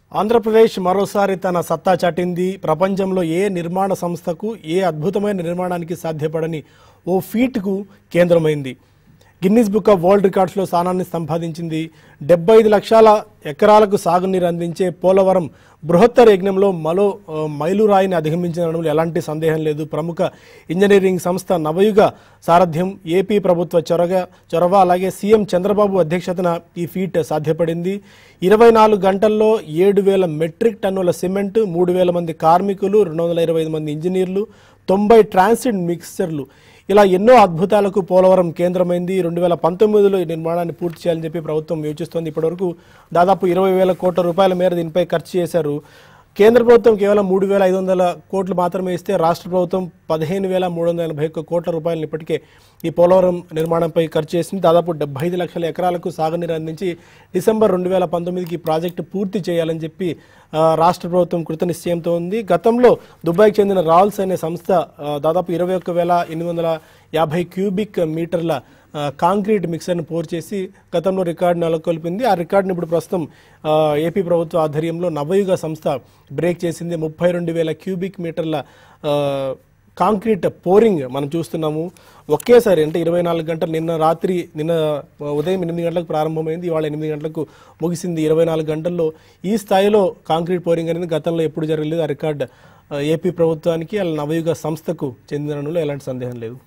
ఆంధ్రప్రదేశ్ మరోసారి తన సత్తా చాటింది ప్రపంచంలో ఏ నిర్మాణ సంస్థకు ఏ అద్భుతమైన నిర్మాణానికి సాధ్యపడని ఓ ఫీట్కు కేంద్రమైంది గిన్నిస్ బుక్ ఆఫ్ వరల్డ్ రికార్డ్స్లో స్థానాన్ని సంపాదించింది డెబ్బై ఐదు లక్షల ఎకరాలకు సాగునీరు అందించే పోలవరం బృహత్తర యజ్ఞంలో మరో ఆ, మైలురాయిని అధిగమించడంలో ఎలాంటి సందేహం లేదు ప్రముఖ ఇంజనీరింగ్ సంస్థ నవయుగ సారథ్యం ఏపీ ప్రభుత్వ చొరగ చొరవ అలాగే సీఎం చంద్రబాబు అధ్యక్షతన ఈ ఫీట్ సాధ్యపడింది ఇరవై నాలుగు గంటల్లో ఏడు వేల మెట్రిక్ టన్నుల సిమెంట్ మూడు వేల మంది కార్మికులు రెండు వందల ఇరవై ఐదు మంది ఇంజనీర్లు తొంభై ట్రాన్సిట్ మిక్సర్లు ఇలా ఎన్నో అద్భుతాలకు పోలవరం కేంద్రమైంది రెండు వేల పంతొమ్మిదిలో ఈ నిర్మాణాన్ని పూర్తి చేయాలని చెప్పి ప్రభుత్వం యోచిస్తోంది ఇప్పటివరకు దాదాపు ఇరవై వేల కోట్ల రూపాయల మేర దీనిపై ఖర్చు చేశారు కేంద్ర ప్రభుత్వం కేవలం మూడు వేల ఐదు వందల కోట్లు మాత్రమే ఇస్తే రాష్ట్ర ప్రభుత్వం పదిహేను వేల మూడు వందల ఎనభై ఒక్క కోట్ల రూపాయలను ఇప్పటికే ఈ పోలవరం నిర్మాణంపై ఖర్చు చేసింది దాదాపు డెబ్బై ఐదు లక్షల ఎకరాలకు సాగునీరు అందించి డిసెంబర్ రెండు వేల పంతొమ్మిదికి ఈ ప్రాజెక్టు పూర్తి చేయాలని చెప్పి ఆ, రాష్ట్ర ప్రభుత్వం కృత నిశ్చయంతో ఉంది గతంలో దుబాయ్కి చెందిన రాల్స్ అనే సంస్థ ఆ, దాదాపు ఇరవై ఒక్క వేల ఎనిమిది వందల యాభై క్యూబిక్ మీటర్ల ఆ, కాంక్రీట్ మిక్సర్ను పోర్ చేసి గతంలో రికార్డు నెలకొల్పింది ఆ రికార్డును ఇప్పుడు ప్రస్తుతం ఆ, ఏపీ ప్రభుత్వ ఆధ్వర్యంలో నవయుగ సంస్థ బ్రేక్ చేసింది ముప్పై రెండు వేల క్యూబిక్ మీటర్ల ఆ, కాంక్రీట్ పోరింగ్ మనం చూస్తున్నాము ఒకేసారి అంటే ఇరవై నాలుగు గంటలు నిన్న రాత్రి నిన్న ఉదయం ఎనిమిది గంటలకు ప్రారంభమైంది ఇవాళ ఎనిమిది గంటలకు ముగిసింది ఇరవై నాలుగు గంటల్లో ఈ స్థాయిలో కాంక్రీట్ పోరింగ్ అనేది గతంలో ఎప్పుడు జరగలేదు ఆ రికార్డ్ ఆ, ఏపీ ప్రభుత్వానికి అలా నవయుగ సంస్థకు చెందినలో ఎలాంటి సందేహం లేదు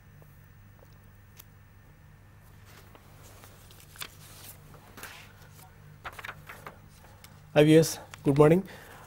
ఐవిఎస్ గుడ్ మార్నింగ్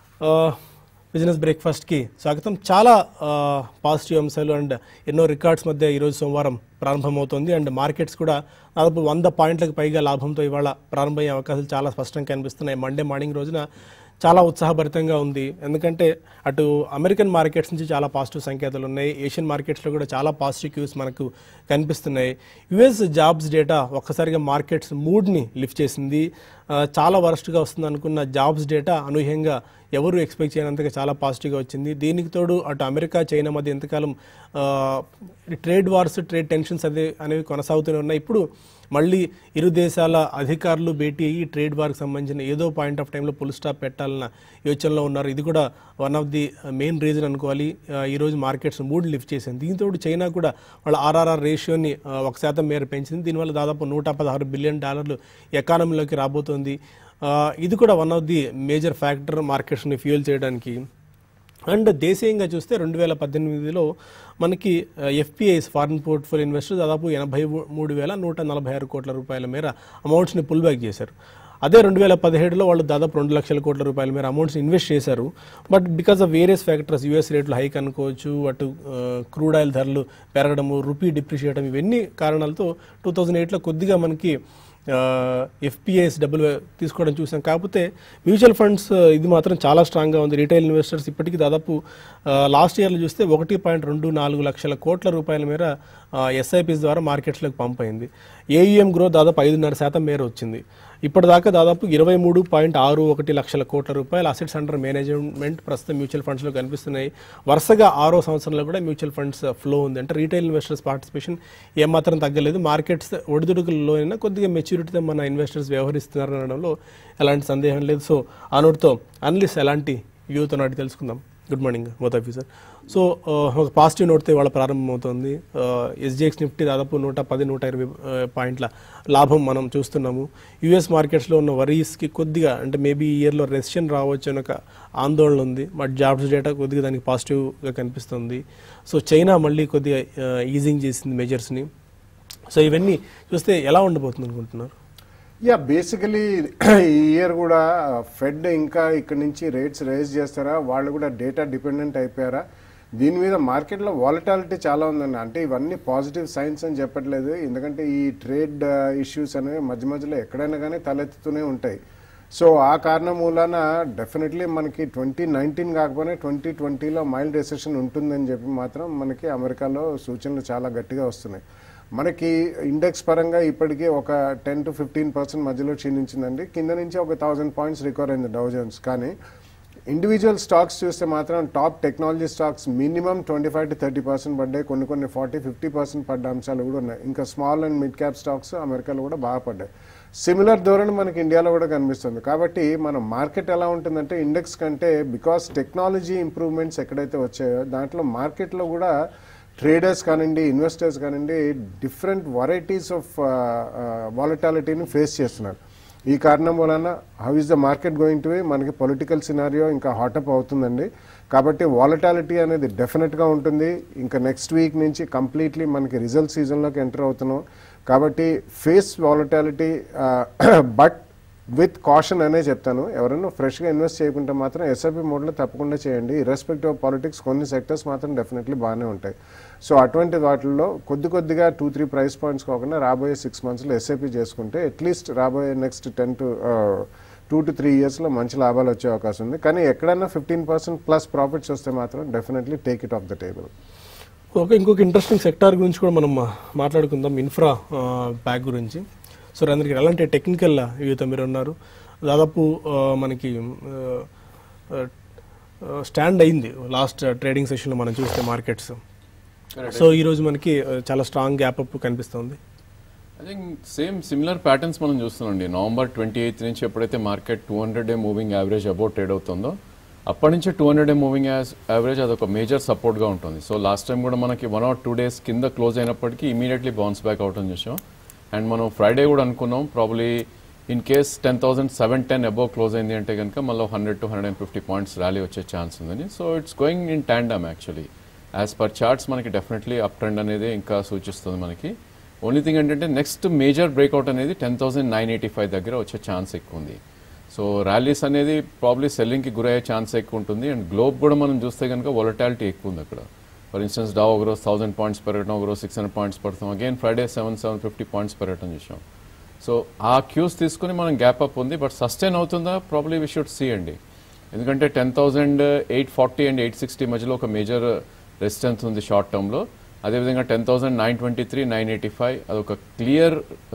బిజినెస్ బ్రేక్ఫాస్ట్కి స్వాగతం చాలా పాజిటివ్ అంశాలు అండ్ ఎన్నో రికార్డ్స్ మధ్య ఈరోజు సోమవారం ప్రారంభమవుతోంది అండ్ మార్కెట్స్ కూడా దాదాపు వంద పాయింట్లకు పైగా లాభంతో ఇవాళ ప్రారంభమయ్యే అవకాశాలు చాలా స్పష్టంగా కనిపిస్తున్నాయి మండే మార్నింగ్ రోజున చాలా ఉత్సాహభరితంగా ఉంది ఎందుకంటే అటు అమెరికన్ మార్కెట్స్ నుంచి చాలా పాజిటివ్ సంకేతాలు ఉన్నాయి ఏషియన్ మార్కెట్స్లో కూడా చాలా పాజిటివ్ క్యూస్ మనకు కనిపిస్తున్నాయి యుఎస్ జాబ్స్ డేటా ఒక్కసారిగా మార్కెట్స్ మూడ్ని లిఫ్ట్ చేసింది ఆ, చాలా వరస్ట్గా వస్తుంది అనుకున్న జాబ్స్ డేటా అనూహ్యంగా ఎవరు ఎక్స్పెక్ట్ చేయనంతగా చాలా పాజిటివ్గా వచ్చింది దీనికి తోడు అటు అమెరికా చైనా మధ్య ఎంతకాలం ఆ, ట్రేడ్ వార్స్ ట్రేడ్ టెన్షన్స్ అదే అనేవి కొనసాగుతూనే ఉన్నాయి ఇప్పుడు మళ్ళీ ఇరు దేశాల అధికారులు భేటీ అయ్యి ట్రేడ్ వార్కి సంబంధించిన ఏదో పాయింట్ ఆఫ్ టైంలో పుల్ స్టాప్ పెట్టాలన్న యోచనలో ఉన్నారు ఇది కూడా one of the main reason అనుకోవాలి ఆ, ఈరోజు మార్కెట్స్ మూడు లిఫ్ట్ చేసింది దీంతో చైనా కూడా వాళ్ళ ఆర్ఆర్ఆర్ రేషియోని ఆ, ఒక శాతం మేర పెంచింది దీనివల్ల దాదాపు నూట పదహారు బిలియన్ డాలర్లు ఎకానమీలోకి రాబోతోంది ఆ, ఇది కూడా one of the major factor మార్కెట్స్ని ఫ్యూల్ చేయడానికి అండ్ దేశీయంగా చూస్తే రెండు వేల పద్దెనిమిదిలో మనకి ఎఫ్పిఐస్ ఫారిన్ పోర్ట్ఫోలియో ఇన్వెస్టర్స్ దాదాపు ఎనభై మూడు వేల నూట నలభై ఆరు కోట్ల రూపాయల మేర అమౌంట్స్ని పుల్ బ్యాక్ చేశారు అదే రెండు వేల పదిహేడులో వాళ్ళు దాదాపు రెండు లక్షల కోట్ల రూపాయల మేర అమౌంట్స్ ఇన్వెస్ట్ చేశారు but because of various factors US రేట్లు హైక్ అనుకోవచ్చు అటు క్రూడ్ ఆయిల్ ధరలు పెరగడము రూపీ డిప్రిషియేట్ ఇవన్నీ కారణాలతో టూ థౌజండ్ ఎయిట్లో కొద్దిగా మనకి ఎఫ్పిఐస్ డబ్బులు తీసుకోవడం చూసాం కాకపోతే మ్యూచువల్ ఫండ్స్ ఇది మాత్రం చాలా స్ట్రాంగ్గా ఉంది రీటైల్ ఇన్వెస్టర్స్ ఇప్పటికీ దాదాపు లాస్ట్ ఇయర్లో చూస్తే ఒకటి పాయింట్ రెండు నాలుగు లక్షల కోట్ల రూపాయల మేర ఎస్ఐపిస్ ద్వారా మార్కెట్స్లోకి పంప్ అయింది ఏయుఎం గ్రోత్ దాదాపు ఐదున్నర శాతం మేర వచ్చింది ఇప్పటిదాకా దాదాపు ఇరవై మూడు పాయింట్ ఆరు ఒకటి లక్షల కోట్ల రూపాయల అసెట్స్ అండర్ మేనేజ్మెంట్ ప్రస్తుతం మ్యూచువల్ ఫండ్స్లో కనిపిస్తున్నాయి వరుసగా ఆరో సంవత్సరంలో కూడా మ్యూచువల్ ఫండ్స్ ఫ్లో ఉంది అంటే రీటైల్ ఇన్వెస్టర్స్ పార్టిసిపేషన్ ఏమాత్రం తగ్గలేదు మార్కెట్స్ ఒడిదుడుకుల్లో అయినా కొద్దిగా మెచ్యూరిటీతో మన ఇన్వెస్టర్స్ వ్యవహరిస్తున్నారు అనడంలో ఎలాంటి సందేహం లేదు సో ఆ నోటితో అనలిస్ట్ ఎలాంటి వ్యూతో నాటి తెలుసుకుందాం good morning both of sir so ఒక పాజిటివ్ నోట్తో ఇవాళ ప్రారంభమవుతుంది ఎస్జిఎక్స్ నిఫ్టీ దాదాపు నూట పది నూట ఇరవై ఆ, పాయింట్ల లాభం మనం చూస్తున్నాము యుఎస్ మార్కెట్స్లో ఉన్న వరీస్కి కొద్దిగా అంటే మేబీ ఈ ఇయర్లో రెసిషన్ రావచ్చు అనే ఒక ఆందోళన ఉంది బట్ జాబ్స్ డేటా కొద్దిగా దానికి పాజిటివ్గా కనిపిస్తుంది సో చైనా మళ్ళీ కొద్దిగా ఈజింగ్ చేసింది మెజర్స్ని సో ఇవన్నీ చూస్తే ఎలా ఉండబోతుంది అనుకుంటున్నారు యా బేసికలీ ఈ ఇయర్ కూడా ఫెడ్ ఇంకా ఇక్కడ నుంచి రేట్స్ రేజ్ చేస్తారా వాళ్ళు కూడా డేటా డిపెండెంట్ అయిపోయారా దీని మీద మార్కెట్లో వాలటాలిటీ చాలా ఉందండి అంటే ఇవన్నీ పాజిటివ్ సైన్స్ అని చెప్పట్లేదు ఎందుకంటే ఈ ట్రేడ్ ఇష్యూస్ అనేవి మధ్య మధ్యలో ఎక్కడైనా కానీ తలెత్తుతూనే ఉంటాయి సో ఆ కారణం మూలాన డెఫినెట్లీ మనకి ట్వంటీ నైన్టీన్ కాకపోయినా ట్వంటీ ట్వంటీలో మైల్డ్ రెసెషన్ ఉంటుందని చెప్పి మాత్రం మనకి అమెరికాలో సూచనలు చాలా గట్టిగా వస్తున్నాయి మనకి ఇండెక్స్ పరంగా ఇప్పటికీ ఒక టెన్ టు ఫిఫ్టీన్ పర్సెంట్ మధ్యలో క్షీణించిందండి కింద నుంచి ఒక థౌసండ్ పాయింట్స్ రికవర్ అయింది డౌజన్స్ కానీ ఇండివిజువల్ స్టాక్స్ చూస్తే మాత్రం top technology stocks minimum twenty five to thirty percent పడ్డాయి కొన్ని కొన్ని ఫార్టీ ఫిఫ్టీ పర్సెంట్ పడ్డ అంశాలు కూడా ఉన్నాయి ఇంకా small and mid cap stocks అమెరికాలో కూడా బాగా పడ్డాయి సిమిలర్ ధోరణి మనకి ఇండియాలో కూడా కనిపిస్తుంది కాబట్టి మన మార్కెట్ ఎలా ఉంటుందంటే ఇండెక్స్ కంటే బికాస్ టెక్నాలజీ ఇంప్రూవ్మెంట్స్ ఎక్కడైతే వచ్చాయో దాంట్లో మార్కెట్లో కూడా ట్రేడర్స్ కానివ్వండి ఇన్వెస్టర్స్ కానివ్వండి డిఫరెంట్ వెరైటీస్ ఆఫ్ వాలటాలిటీని ఫేస్ చేస్తున్నారు ఈ కారణం వలన how is the market going to be మనకి పొలిటికల్ సినారియో ఇంకా హాటప్ అవుతుందండి కాబట్టి వాలటాలిటీ అనేది డెఫినెట్గా ఉంటుంది ఇంకా నెక్స్ట్ వీక్ నుంచి కంప్లీట్లీ మనకి రిజల్ట్ సీజన్లోకి ఎంటర్ అవుతున్నాం కాబట్టి face volatility but with caution అనే చెప్తాను ఎవరైనా ఫ్రెష్గా ఇన్వెస్ట్ చేయకుంటే మాత్రం ఎస్ఐపి మోడ్లో తప్పకుండా చేయండి ఇర్రెస్పెక్టివ్ ఆఫ్ పాలిటిక్స్ కొన్ని సెక్టర్స్ మాత్రం డెఫినెట్లీ బాగానే ఉంటాయి సో అటువంటి వాటిల్లో కొద్ది కొద్దిగా టూ త్రీ ప్రైస్ పాయింట్స్ కాకుండా రాబోయే సిక్స్ మంత్స్లో ఎస్ఐపి చేసుకుంటే అట్లీస్ట్ రాబోయే next ten to two to three ఇయర్స్లో మంచి లాభాలు వచ్చే అవకాశం ఉంది కానీ ఎక్కడైనా ఫిఫ్టీన్ పర్సెంట్ ప్లస్ ప్రాఫిట్స్ వస్తే మాత్రం definitely take it off the table okay ఇంకొక ఇంట్రెస్టింగ్ సెక్టార్ గురించి కూడా మనం ఆ, మాట్లాడుకుందాం ఇన్ఫ్రా బ్యాక్ గురించి సో అందరికి ఎలాంటి టెక్నికల్ వ్యూతో మీరు ఉన్నారు దాదాపు ఆ, మనకి స్టాండ్ అయింది లాస్ట్ ట్రేడింగ్ సెషన్లో మనం చూస్తే మార్కెట్స్ సో ఈ రోజు మనకి ఆ, చాలా స్ట్రాంగ్ గ్యాప్ అప్ కనిపిస్తుంది I think same similar patterns మనం చూస్తున్నాండి నవంబర్ ట్వంటీ ఎయిత్ నుంచి ఎప్పుడైతే market two hundred day moving average about trade అవుతుందో అప్పటి నుంచి two hundred day moving average అదొక మేజర్ సపోర్ట్గా ఉంటుంది సో లాస్ట్ టైం కూడా మనకి వన్ ఆర్ టూ డేస్ కింద క్లోజ్ అయినప్పటికీ ఇమీడియట్లీ బౌన్స్ బ్యాక్ అవటం చూసాం అండ్ మనం ఫ్రైడే కూడా అనుకున్నాం probably in case ten thousand seven ten above close అయింది అంటే కనుక మళ్ళీ hundred to hundred and fifty points rally వచ్చే ఛాన్స్ ఉందని so it's going in tandem actually as per charts మనకి డెఫినెట్లీ అప్ ట్రెండ్ అనేది ఇంకా సూచిస్తుంది మనకి ఓన్లీ థింగ్ ఏంటంటే నెక్స్ట్ మేజర్ బ్రేక్అవుట్ అనేది ten thousand nine eighty five దగ్గర వచ్చే ఛాన్స్ ఎక్కువ ఉంది సో ర్యాలీస్ అనేది ప్రాబ్లీ సెల్లింగ్కి గురయ్యే ఛాన్స్ ఎక్కువ ఉంటుంది అండ్ గ్లోబ్ కూడా మనం చూస్తే కనుక వొలటాలిటీ ఎక్కువ ఉంది అక్కడ ఫర్ ఇన్స్టెన్స్ డావ్ ఒక రోజు థౌసండ్ పాయింట్స్ పెరగడం ఒక రోజు సిక్స్ హండ్రెడ్ పాయింట్స్ పడతాం again Friday seven seven fifty points పెరగడం చూసాం సో ఆ క్యూస్ తీసుకుని మనం గ్యాప్ అప్ ఉంది బట్ సస్టైన్ అవుతుందా ప్రాబ్లీ వి షుడ్ సీ అండి ఎందుకంటే ten thousand eight forty and eight sixty మధ్యలో ఒక మేజర్ రెసిస్టెన్స్ ఉంది షార్ట్ టర్మ్లో అదేవిధంగా ten thousand nine twenty three nine eighty five అదొక క్లియర్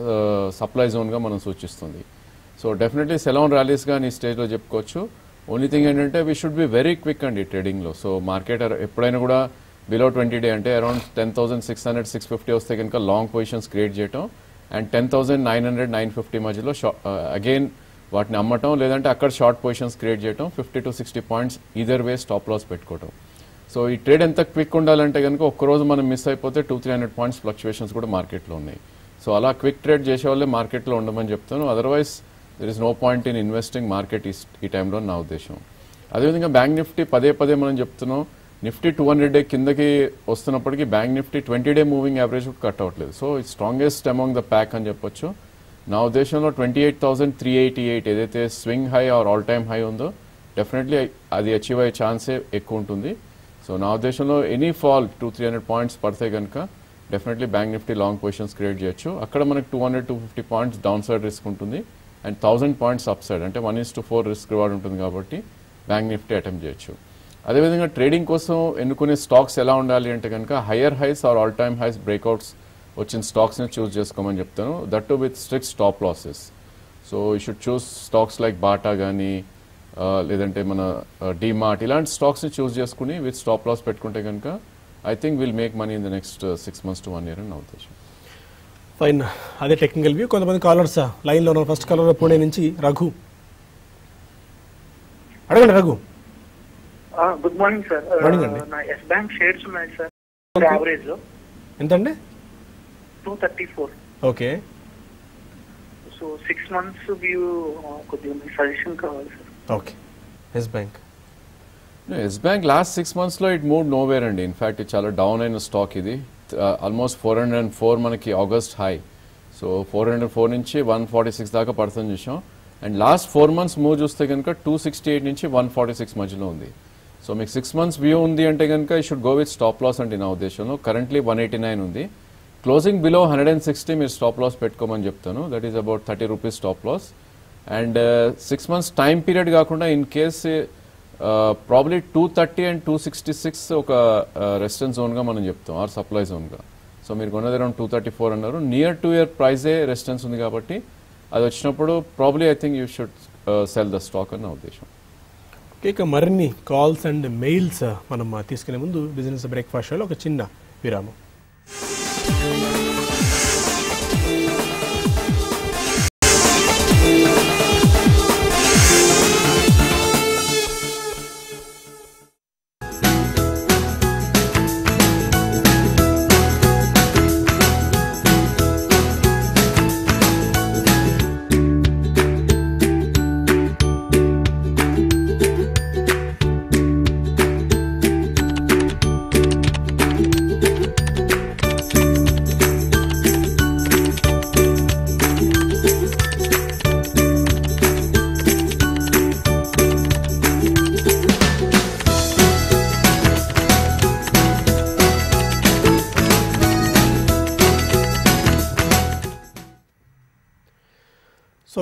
సప్లై జోన్గా మనం సూచిస్తుంది సో డెఫినెట్లీ సెలౌన్ ర్యాలీస్గా ఈ స్టేజ్లో చెప్పుకోవచ్చు ఓన్లీ థింగ్ ఏంటంటే we should be very quick అండి ట్రేడింగ్లో సో మార్కెట్ ఎప్పుడైనా కూడా బిలో ట్వంటీ డే అంటే around ten thousand six hundred six fifty వస్తే కనుక లాంగ్ పొజిషన్స్ క్రియేట్ చేయటం and ten thousand nine hundred nine fifty మధ్యలో అగైన్ వాటిని అమ్మటం లేదంటే అక్కడ షార్ట్ పొజిషన్స్ క్రియేట్ చేయటం fifty to sixty points either way stop loss పెట్టుకోవటం సో ఈ ట్రేడ్ ఎంత క్విక్ ఉండాలంటే కనుక ఒక్కరోజు మనం మిస్ అయిపోతే two three hundred points fluctuations కూడా మార్కెట్లో ఉన్నాయి సో అలా క్విక్ ట్రేడ్ చేసే వాళ్ళే మార్కెట్లో ఉండమని చెప్తాను otherwise there is no point in investing market ఈ టైంలో నా ఉద్దేశం అదేవిధంగా బ్యాంక్ నిఫ్టీ పదే పదే మనం చెప్తున్నాం నిఫ్టీ టూ హండ్రెడ్ డే కిందకి వస్తున్నప్పటికీ bank Nifty twenty day moving average cut అవ్వట్లేదు so it strongest among the pack అని చెప్పొచ్చు నా ఉద్దేశంలో twenty eight thousand three eighty eight ఏదైతే swing high or all time high ఉందో డెఫినెట్లీ అది అచీవ్ అయ్యే ఛాన్సే ఎక్కువ ఉంటుంది సో నా ఉద్దేశంలో any fall two three hundred points పడితే కనుక definitely bank Nifty long positions create చేయొచ్చు అక్కడ మనకి two hundred two fifty points down side risk ఉంటుంది and thousand points up side అంటే one is to four risk reward ఉంటుంది కాబట్టి bank Nifty attempt చేయొచ్చు అదేవిధంగా ట్రేడింగ్ కోసం ఎన్నుకునే స్టాక్స్ ఎలా ఉండాలి అంటే కనుక higher highs or all time highs breakouts వచ్చిన స్టాక్స్ని చూస్ చేసుకోమని చెప్తాను that too with strict stop losses so you should choose stocks like Bata కానీ లేదంటే మన డీమార్ట్ ఇలాంటి స్టాక్స్ని చూస్ చేసుకుని విత్ స్టాప్ లాస్ పెట్టుకుంటే కనుక I think will make money in the next six months to one year అని నా ఉద్దేశం ఫైన్ అదే టెక్నికల్ వ్యూ కొంతమంది కాలర్స్ లైన్లో ఉన్నారు ఫస్ట్ కాలర్ పుణే నుంచి రఘు అడగండి Raghu good morning sir Morning అండి. నా ఎస్ బ్యాంక్ షేర్స్ ఉన్నాయి సార్ యావరేజ్ లో ఎంతండి two thirty four okay so six months view కొద్దిగా మీ సజెషన్ కావాలి sir okay yes bank yes bank last six మంత్స్లో ఇట్ మూవ్ నోవేర్ అండి ఇన్ఫాక్ట్ ఇది చాలా డౌన్ అయిన స్టాక్ ఇది almost four hundred and four మనకి August high so four hundred four నుంచి వన్ ఫార్టీ సిక్స్ దాకా పడుతుంది చూసాం and last four months move చూస్తే కనుక టూ సిక్స్టీ ఎయిట్ నుంచి వన్ ఫార్టీ సిక్స్ మధ్యలో ఉంది సో మీకు సిక్స్ మంత్స్ వ్యూ ఉంది అంటే కనుక ఈ should go with stop loss అండి నా ఉద్దేశంలో కరెంట్లీ వన్ ఎయిటీ నైన్ ఉంది closing below hundred and sixty మీరు స్టాప్ లాస్ పెట్టుకోమని చెప్తాను that is about thirty rupees stop loss and six months time period కాకుండా in case probably two thirty and two sixty six ఒక resistance జోన్గా మనం చెప్తాం or supply జోన్గా so మీరు కొన్నది అరౌండ్ టూ థర్టీ ఫోర్ అన్నారు నియర్ టు ఇయర్ ప్రైజే రెసిడెన్స్ ఉంది కాబట్టి అది వచ్చినప్పుడు probably I think you should sell the stock అని నా ఉద్దేశం ఓకే ఇక మరిన్ని కాల్స్ అండ్ మెయిల్స్ మనం తీసుకునే ముందు బిజినెస్ బ్రేక్ఫాస్ట్ షోలో ఒక చిన్న విరామం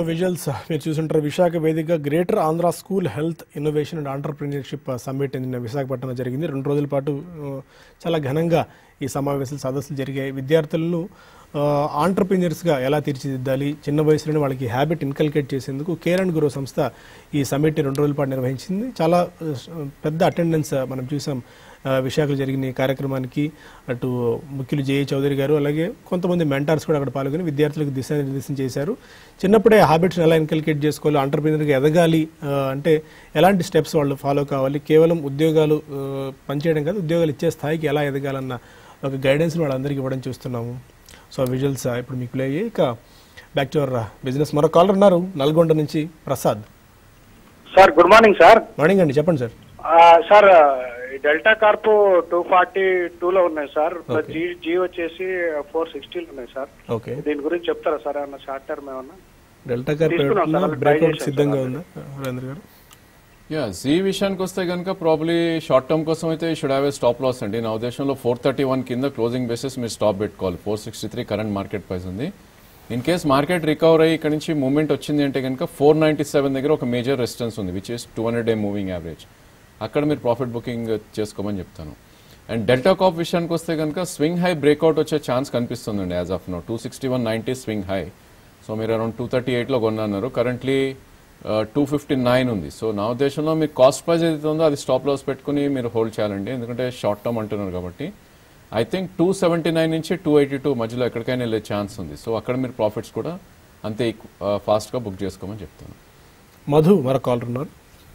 విజువల్స్ మీరు చూసుంటారు విశాఖ వేదికగా Greater Andhra school health innovation and entrepreneurship summit నిన్న విశాఖపట్నంలో జరిగింది రెండు రోజుల పాటు ఆ, చాలా ఘనంగా ఈ సమావేశాలు సదస్సులు జరిగాయి విద్యార్థులను ఆంటర్ప్రీనియర్స్గా ఎలా తీర్చిదిద్దాలి చిన్న వయసులోనే వాళ్ళకి హ్యాబిట్ ఇన్కల్కేట్ చేసేందుకు కేర్ అండ్ గురో సంస్థ ఈ సమ్మిట్ రెండు రోజుల పాటు నిర్వహించింది చాలా ఆ, పెద్ద అటెండెన్స్ మనం చూసాం ఆ, విశాఖలో జరిగిన ఈ కార్యక్రమానికి అటు ముఖ్యులు జేఏ చౌదరి గారు అలాగే కొంతమంది మెంటార్స్ కూడా అక్కడ పాల్గొని విద్యార్థులకు దిశానిర్దేశం చేశారు చిన్నప్పుడే హ్యాబిట్స్ ఎలా ఇన్కల్కేట్ చేసుకోవాలి ఆంటర్ప్రీనర్గా ఎదగాలి ఆ, అంటే ఎలాంటి స్టెప్స్ వాళ్ళు ఫాలో కావాలి కేవలం ఉద్యోగాలు ఆ, పనిచేయడం కాదు ఉద్యోగాలు ఇచ్చే స్థాయికి ఎలా ఎదగాలన్న ఒక గైడెన్స్ వాళ్ళందరికీ ఇవ్వడం చూస్తున్నాము సో విజువల్స్ ఇప్పుడు మీకు ప్లే అయ్యాయి ఇక బ్యాక్ టు అవర్ బిజినెస్ మరో కాలర్ ఉన్నారు నల్గొండ నుంచి Prasad sir good morning sir morning అండి చెప్పండి సార్ ఆ, సార్ ఈ డెల్టా కార్ప్ టూ ఫార్టీ టూలో ఉన్నాయి సార్ ప్లస్ జీ జీ వచ్చేసి ఫోర్ సిక్స్టీలో ఉన్నాయి సార్ ఓకే దీని గురించి చెప్తారా సార్ ఏమన్నా షార్ట్ టర్మ్ ఏమన్నా డెల్టా కార్ తీసుకున్నాం సార్, అది బ్రేక్అవుట్ try చేశాం సిద్ధంగా సార్. ఉందా వీరేంద్ర గారు యా జీ విషయానికి వస్తే కనుక ప్రాబ్లీ షార్ట్ టర్మ్ కోసం అయితే should have a stop loss అండి నా ఉద్దేశంలో ఫోర్ థర్టీ వన్ కింద క్లోజింగ్ బేసిస్ మీరు స్టాప్ పెట్టుకోవాలి four sixty three current market price ఉంది ఇన్ కేస్ మార్కెట్ రికవర్ అయ్యి ఇక్కడ నుంచి మూవ్మెంట్ వచ్చింది అంటే కనుక ఫోర్ నైంటీ సెవెన్ దగ్గర ఒక మేజర్ రెసిస్టెన్స్ ఉంది which is two hundred day moving average అక్కడ మీరు ప్రాఫిట్ బుకింగ్ చేసుకోమని చెప్తాను అండ్ డెల్టా కాప్ విషయానికి వస్తే కనుక స్వింగ్ హై బ్రేక్అవుట్ వచ్చే ఛాన్స్ కనిపిస్తుందండి as of now two sixty one ninety swing high so మీరు అరౌండ్ టూ థర్టీ ఎయిట్లో కొన్నారు కరెంట్లీ టూ ఫిఫ్టీ నైన్ ఉంది సో నా ఉద్దేశంలో మీకు కాస్ట్ ప్రైస్ ఏదైతే ఉందో అది స్టాప్ లాస్ పెట్టుకుని మీరు హోల్డ్ చేయాలండి ఎందుకంటే షార్ట్ టర్మ్ అంటున్నారు కాబట్టి I think two seventy nine నుంచి టూ ఎయిటీ టూ మధ్యలో ఎక్కడికైనా వెళ్ళే ఛాన్స్ ఉంది సో అక్కడ మీరు ప్రాఫిట్స్ కూడా అంతే ఫాస్ట్గా బుక్ చేసుకోమని చెప్తాను మధు మరో కాలర్ ఉన్నారు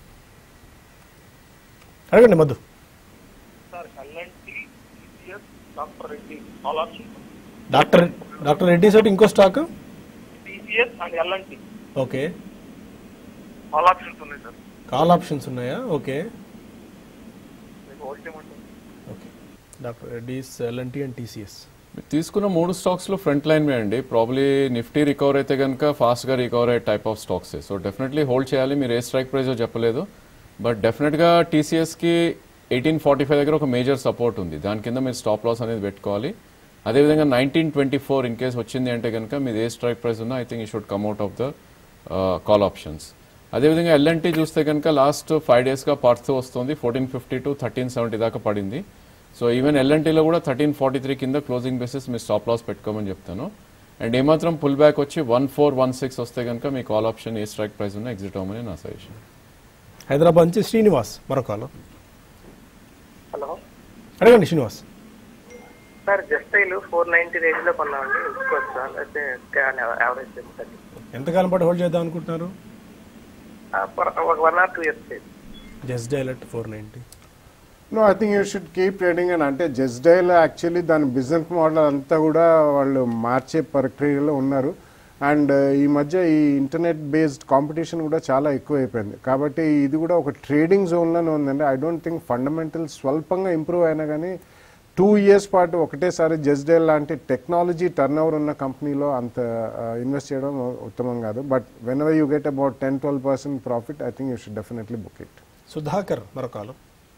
అడగండి Madhu sir L&T TCS doctor Reddy all options doctor doctor Reddy sir ఇంకో stock TCS and L&T okay all options ఉన్నాయి సార్ కాల్ ఆప్షన్స్ ఉన్నాయా ఓకే మీకు హోల్డ్ చేయమంటారు okay doctor Reddy's L&T and TCS మీరు తీసుకున్న మూడు స్టాక్స్లో ఫ్రంట్ లైన్ అండి ప్రాబ్లీ నిఫ్టీ రికవర్ అయితే కనుక ఫాస్ట్గా రికవర్ అయ్యే type of stocks so definitely hold చేయాలి మీరు ఏ స్ట్రైక్ ప్రైస్ చెప్పలేదు బట్ డెఫినెట్గా టీసీఎస్కి ఎయిటీన్ ఫార్టీ ఫైవ్ దగ్గర ఒక మేజర్ సపోర్ట్ ఉంది దాని కింద మీరు స్టాప్ లాస్ అనేది పెట్టుకోవాలి అదేవిధంగా nineteen twenty four in case వచ్చింది అంటే కనుక మీది ఏ స్ట్రైక్ ప్రైస్ ఉన్నా I think you should come out of the call options అదేవిధంగా ఎల్ఎన్టీ చూస్తే కనుక లాస్ట్ ఫైవ్ డేస్గా పడుతూ వస్తుంది fourteen fifty to thirteen seventy దాకా పడింది సో ఈవెన్ ఎల్ఎన్టీలో కూడా థర్టీన్ ఫార్టీ త్రీ కింద క్లోజింగ్ బేసిస్ మీరు స్టాప్ లాస్ పెట్టుకోమని చెప్తాను అండ్ ఏమాత్రం పుల్ బ్యాక్ వచ్చి వన్ ఫోర్ వన్ సిక్స్ వస్తే కనుక మీ కాల్ ఆప్షన్ ఏ స్ట్రైక్ ప్రైస్ ఉన్నా ఎగ్జిట్ అవ్వమని నా సజెషన్ హైదరాబాద్ నుంచి శ్రీనివాస్ మరో కాలర్ హలో అడగండి Srinivas sir Just Dial four ninety range లో కొన్నామండి ఉంచుకోవచ్చు సార్ అయితే యావరేజ్ చెప్తాను ఎంతకాలం పాటు హోల్డ్ చేద్దాం అనుకుంటున్నారు ఒక one or two years Just Dial at four ninety no I think you should keep trading అని అంటే జస్ట్ డైల్ యాక్చువల్లీ దాని బిజినెస్ మోడల్ అంతా కూడా వాళ్ళు మార్చే ప్రక్రియలో ఉన్నారు అండ్ ఈ మధ్య ఈ ఇంటర్నెట్ బేస్డ్ కాంపిటీషన్ కూడా చాలా ఎక్కువైపోయింది కాబట్టి ఇది కూడా ఒక ట్రేడింగ్ జోన్లోనే ఉందండి ఐ డోంట్ థింక్ ఫండమెంటల్ స్వల్పంగా ఇంప్రూవ్ అయినా కానీ టూ ఇయర్స్ పాటు ఒకటేసారి జస్ట్ డైల్ లాంటి టెక్నాలజీ టర్న్ ఓవర్ ఉన్న కంపెనీలో అంత ఇన్వెస్ట్ చేయడం ఉత్తమం కాదు but whenever you get about ten twelve percent profit I think you should definitely book it Sudhakar మరో కాలర్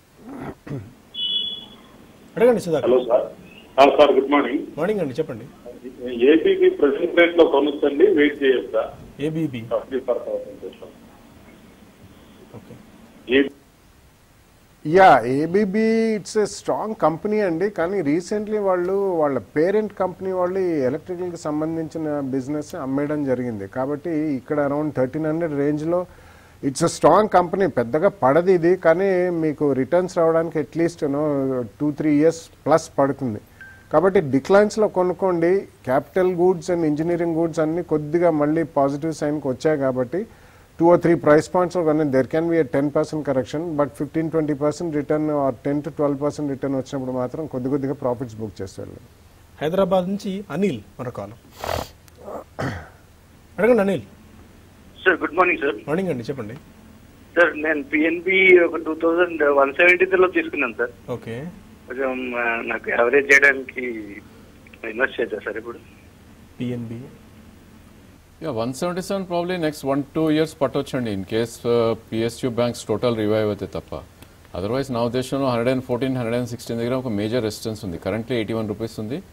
అడగండి సుధాకర్ హలో సార్ ఆ, సార్ గుడ్ మార్నింగ్ మార్నింగ్ అండి చెప్పండి ఏపీకి ప్రెసెంట్ రేట్ లో కొనొచ్చండి వెయిట్ చేయొచ్చా ABB twenty four thousand okay yeah ABB it's a strong company అండి కానీ రీసెంట్లీ వాళ్ళు వాళ్ళ పేరెంట్ కంపెనీ వాళ్ళు ఈ ఎలక్ట్రికల్కి సంబంధించిన బిజినెస్ అమ్మేయడం జరిగింది కాబట్టి ఇక్కడ అరౌండ్ థర్టీన్ హండ్రెడ్ రేంజ్లో ఇట్స్ అ స్ట్రాంగ్ కంపెనీ పెద్దగా పడదు ఇది కానీ మీకు రిటర్న్స్ రావడానికి at least you know two three years plus పడుతుంది కాబట్టి డిక్లైన్స్లో కొనుక్కోండి capital goods and engineering goods అన్ని కొద్దిగా మళ్ళీ పాజిటివ్ సైన్కి వచ్చాయి కాబట్టి two or three price points కానీ there can be ten percent correction but fifteen twenty percent return or ten to twelve percent return వచ్చినప్పుడు మాత్రం కొద్ది కొద్దిగా ప్రాఫిట్స్ బుక్ చేస్తారు హైదరాబాద్ నుంచి అనిల్ మరో కాలర్ అడగండి Anil sir good morning sir morning అండి చెప్పండి సార్ నేను పిఎన్బి ఒక టూ థౌజండ్ వన్ సెవెంటీలో తీసుకున్నాను సార్ ఓకే కొంచెం ఆ, నాకు యావరేజ్ చేయడానికి ఇన్వెస్ట్ చేద్దా సార్ ఇప్పుడు PNB yeah one seventy seven probably next one two years పట్టొచ్చండి in case PSU banks total revive అయితే తప్ప అదర్వైజ్ నా ఉద్దేశంలో hundred and fourteen hundred and sixteen దగ్గర ఒక మేజర్ రెసిస్టెన్స్ ఉంది కరెంట్లీ ఎయిటీ వన్ రూపీస్ ఉంది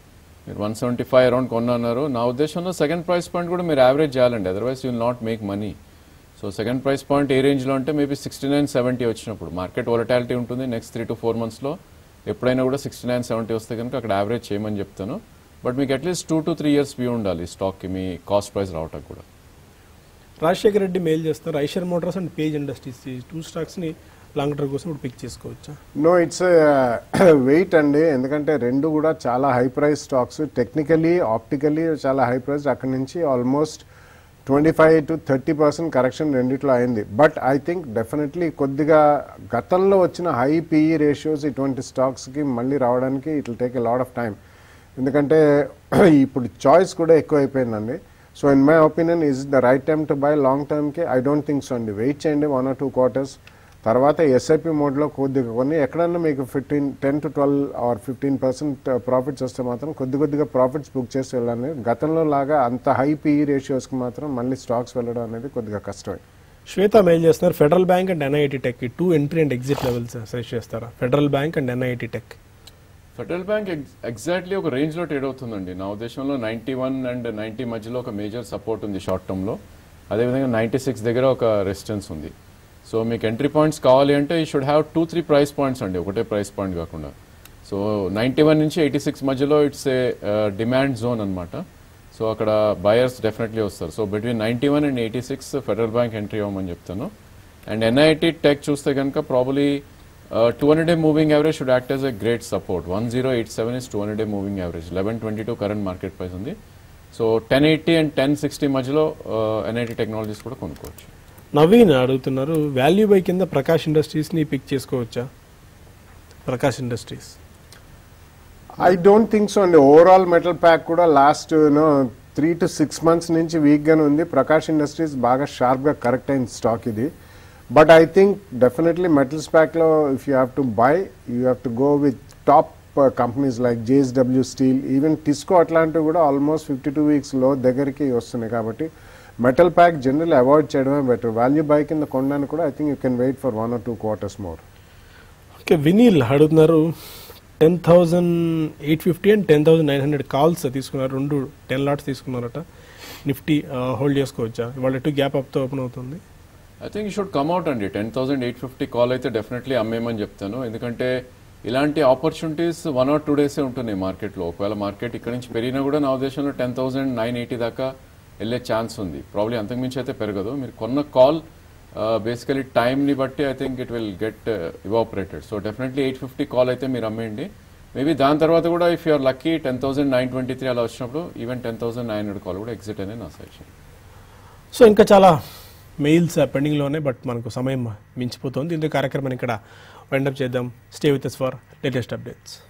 మీరు వన్ సెవెంటీ ఫైవ్ అరౌండ్ కొన్నారు నా ఉద్దేశంలో సెకండ్ ప్రైస్ పాయింట్ కూడా మీరు యావరేజ్ చేయాలండి otherwise you will not make money so second price point a రేంజ్లో అంటే మేబీ సిక్స్టీ నైన్ సెవెంటీ వచ్చినప్పుడు మార్కెట్ వొలటాలిటీ ఉంటుంది నెక్స్ట్ త్రీ టు ఫోర్ మంత్స్లో ఎప్పుడైనా కూడా సిక్స్టీ నైన్ సెవెంటీ వస్తే కనుక అక్కడ యావరేజ్ చేయమని చెప్తాను బట్ మీకు at least two to three years view ఉండాలి స్టాక్కి మీ కాస్ట్ ప్రైస్ రావటం కూడా రాజశేఖర్ రెడ్డి మెయిల్ చేస్తారు Eicher Motors and Page Industries ఈ టూ స్టాక్స్ని లాంగ్ టర్మ్ కోసం ఇప్పుడు పిక్ చేసుకోవచ్చా నో ఇట్స్ వెయిట్ అండి ఎందుకంటే రెండు కూడా చాలా high price stocks technically optically చాలా హై ప్రైస్ అక్కడి నుంచి almost twenty five to thirty percent correction రెండిట్లో అయింది బట్ ఐ థింక్ డెఫినెట్లీ కొద్దిగా గతంలో వచ్చిన హై పీఈ రేషియోస్ ఇటువంటి స్టాక్స్కి మళ్ళీ రావడానికి it will take a lot of time ఎందుకంటే ఇప్పుడు చాయిస్ కూడా ఎక్కువ అయిపోయిందండి so in my opinion is the right time to buy long టర్మ్కి ఐ డోంట్ థింక్ సో అండి వెయిట్ చేయండి వన్ ఆర్ టూ క్వార్టర్స్ తర్వాత ఎస్ఐపి మోడ్లో కొద్దిగా కొన్ని ఎక్కడన్నా మీకు fifteen ten to twelve or fifteen percent profits వస్తే మాత్రం కొద్ది కొద్దిగా ప్రాఫిట్స్ బుక్ చేసి వెళ్ళాలి గతంలో లాగా అంత హై పీఈ రేషియోస్కి మాత్రం మళ్ళీ స్టాక్స్ వెళ్ళడం అనేది కొద్దిగా కష్టమే శ్వేత మెయిల్ చేస్తున్నారు Federal Bank and NIT tech two entry and exit levels suggest చేస్తారా Federal Bank and NIT tech Federal Bank exactly ఒక రేంజ్ లో ట్రేడ్ అవుతుందండి నా ఉద్దేశంలో నైన్టీ వన్ అండ్ నైన్టీ మధ్యలో ఒక మేజర్ సపోర్ట్ ఉంది షార్ట్ టర్మ్ లో అదేవిధంగా నైన్టీ సిక్స్ దగ్గర ఒక రెసిస్టెన్స్ ఉంది సో మీకు ఎంట్రీ పాయింట్స్ కావాలి అంటే ఈ should have two three price points అండి ఒకటే ప్రైస్ పాయింట్ కాకుండా సో నైన్టీ వన్ నుంచి ఎయిటీ సిక్స్ మధ్యలో ఇట్స్ ఏ డిమాండ్ జోన్ అనమాట సో అక్కడ బయర్స్ డెఫినెట్లీ వస్తారు so between ninety one and eighty six Federal Bank entry అవ్వమని చెప్తాను అండ్ ఎన్ఐటి టెక్ చూస్తే కనుక probably two hundred day moving average should act as a great support one zero eight seven is two hundred day moving average eleven twenty two current market price ఉంది so ten eighty and ten sixty మధ్యలో NIT Technologies కూడా కొనుక్కోవచ్చు నవీన్ అడుగుతున్నారు value buy కింద ప్రకాష్ ఇండస్ట్రీస్ని pick చేసుకోవచ్చా Prakash Industries I don't think so అండి overall metal pack కూడా last you know three to six months నుంచి వీక్గానే ఉంది ప్రకాష్ ఇండస్ట్రీస్ బాగా షార్ప్గా కరెక్ట్ అయిన స్టాక్ ఇది but I think definitely metals ప్యాక్లో if you have to buy you have to go with top companies like JSW Steel even Tisco అట్లాంటివి కూడా ఆల్మోస్ట్ ఫిఫ్టీ టూ వీక్స్లో దగ్గరికి వస్తున్నాయి కాబట్టి మెటల్ ప్యాక్ జనరల్ అవాయిడ్ చేయడమే బెటర్ వాల్యూ బై కింద కొనడానికి కూడా I think you can wait for one or two quarters more okay Vineel అడుగుతున్నారు ten thousand eight fifty and ten thousand nine hundred calls తీసుకున్నారు రెండు టెన్ లాట్స్ తీసుకున్నారట Nifty hold చేసుకోవచ్చా ఇవాళ టూ గ్యాప్ అప్తో ఓపెన్ అవుతుంది I think you should come out అండి ten thousand eight fifty call అయితే డెఫినెట్లీ అమ్మేయమని చెప్తాను ఎందుకంటే ఇలాంటి ఆపర్చునిటీస్ వన్ ఆర్ టూ డేసే ఉంటున్నాయి మార్కెట్లో ఒకవేళ మార్కెట్ ఇక్కడ నుంచి పెరిగినా కూడా నా ఉద్దేశంలో టెన్ థౌసండ్ నైన్ ఎయిటీ దాకా వెళ్ళే ఛాన్స్ ఉంది ప్రాబ్లీ అంతకుమించి అయితే పెరగదు మీరు కొన్న కాల్ బేసికలీ టైంని బట్టి I think it will get evaporated so definitely eight fifty call అయితే మీరు అమ్మేయండి మేబీ దాని తర్వాత కూడా if you're lucky ten thousand nine twenty three అలా వచ్చినప్పుడు even ten thousand nine hundred call కూడా ఎగ్జిట్ అనేది నా సజెషన్ సో ఇంకా చాలా మెయిల్స్ పెండింగ్లోనే బట్ మనకు సమయం మించిపోతుంది ఇందుకు కార్యక్రమాన్ని ఇక్కడ వైండప్ చేద్దాం stay with for latest updates